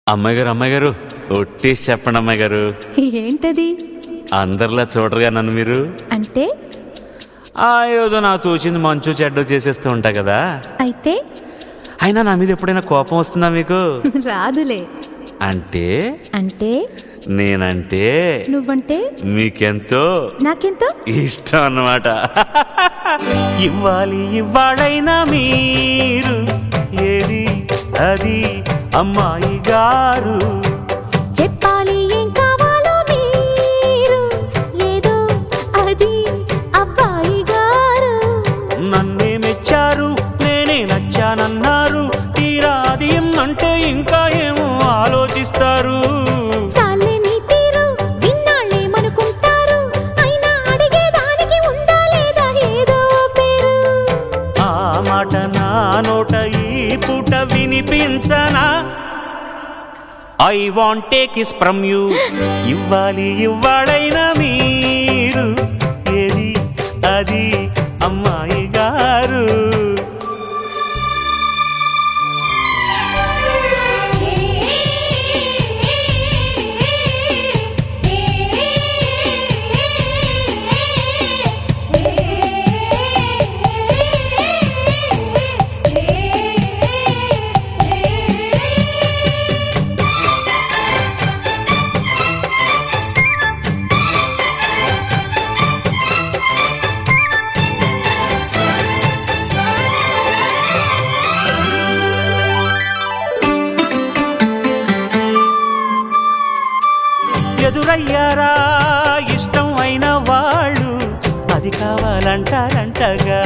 అమ్మాయి గారు అమ్మాయి గారు ఒట్టేసి చెప్పండి అమ్మాయి గారు ఏంటది అందరిలా చూడరుగా నన్ను మీరు అంటే ఆ ఏదో నాకు తోచింది మంచు చెడ్డ చేసేస్తూ ఉంటా కదా అయితే అయినా నా మీద ఎప్పుడైనా కోపం వస్తుందా మీకు రాదులే అంటే అంటే నేనంటే నువ్వంటే మీకెంతో నాకెంతో ఇష్టం అన్నమాట ఇవ్వాలి ఇవ్వాడైనా మీరు ఏది అది అమ్మాయి గారు చెప్పాలి ఏం కావాలో మీరు ఏదో అది అబ్బాయి గారు నన్నే మెచ్చారు నేనే నచ్చానన్నారు తీరా అది అంటే ఇంకా ఏమో ఆలోచిస్తారు చాలే నీ తీరు విన్నాళ్ళేమనుకుంటారు అయినా అడిగేదానికి ఉందా లేదా ఏదో పేరు ఆ మాట నా నోట ఈ పూట వినిపించనా I want take is from you ఇవ్వాలి ఇవ్వాడైనా మీరు ఏది అది అమ్మాయి గారు ఎదురయ్యారా ఇష్టం అయిన వాళ్ళు అది కావాలంటారంటగా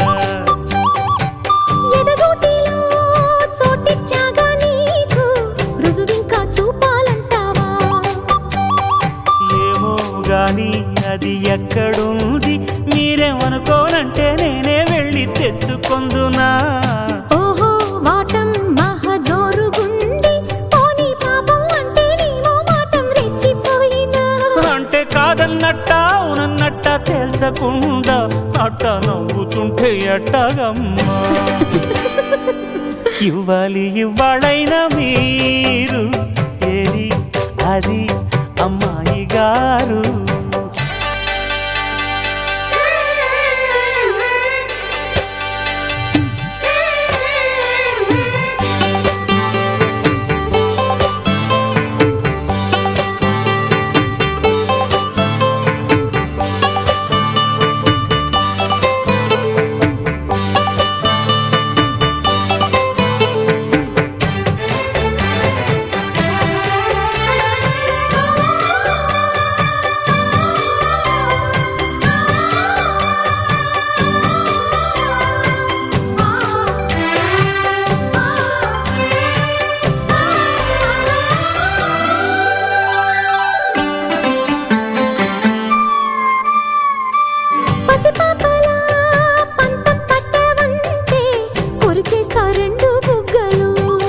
ఎదగోటిలో చోటిచ్చాగా నీకు రుజువింకా చూపాలంటావా ఏమో గాని అది ఎక్కడుంది మీరేమనుకోనంటే నేనే వెళ్ళి తెచ్చుకొందునా ఓహో వాటం మహజోరుగుంది పోనీ పాపం అంటే నీవో మాటం రెచ్చిపోయినా అంటే కాదన్నట్ట అవునన్నట్ట తెలుసకుండా అట్ట నవ్వుతుంటే ఎట్టగమ్మా ఇవ్వాలి ఇవ్వాలైనా మీరు ఏది అది అమ్మాయి గారు పసిపాపలా పంతం పట్టవంటే కొరికేస్తా రెండు బుగ్గలు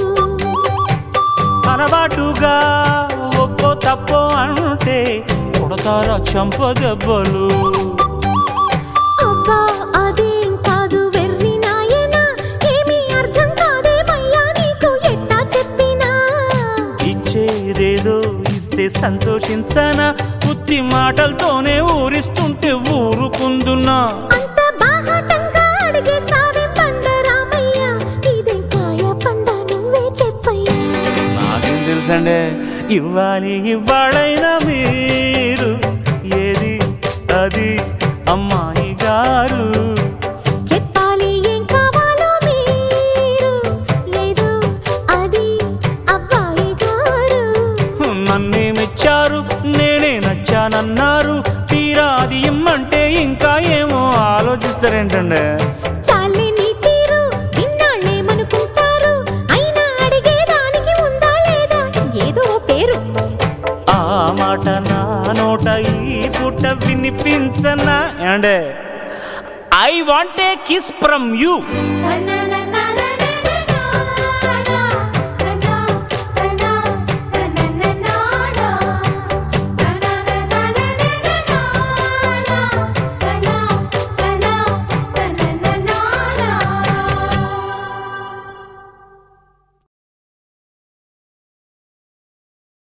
అలవాటుగా ఒక్కో తప్పో అంటే కొడతారా చంపదెబ్బలు అబ్బా అదేం కాదు వెర్రి నాయనా ఏమీ అర్థం కాదేమయ్యా నీకు ఎట్టా చెప్పినా ఇచ్చేదేదో ఇస్తే సంతోషించనా ఉత్తి మాటలతోనే ఊరిస్తుంటే ఊరుకుందున్నా అంత బాహాటంగా అడిగేస్తావే పండరామయ్య ఇదేం కాయ పండ నువ్వే చెప్పయ్యా నాకేం తెలుసండి ఇవ్వాలి ఇవ్వాడైనా మీరు ఏది అది అమ్మాయి గారు చెప్పాలి ఏం కావాలో మీరు లేదు అది అబ్బాయి గారు నన్నే మెచ్చారు నేనే నచ్చానన్నారు తీరా అది ఇమ్మంటే ఇంకా ఏమో ఆలోచిస్తారేంటండి చాలే నీ తీరు విన్నాళ్ళేమనుకుంటారు అయినా అడిగేదానికి ఉందా లేదా ఏదో ఓ పేరు ఆ మాట నా నోట ఈ పూట వినిపించనా ఏమండే I want a kiss from you తనన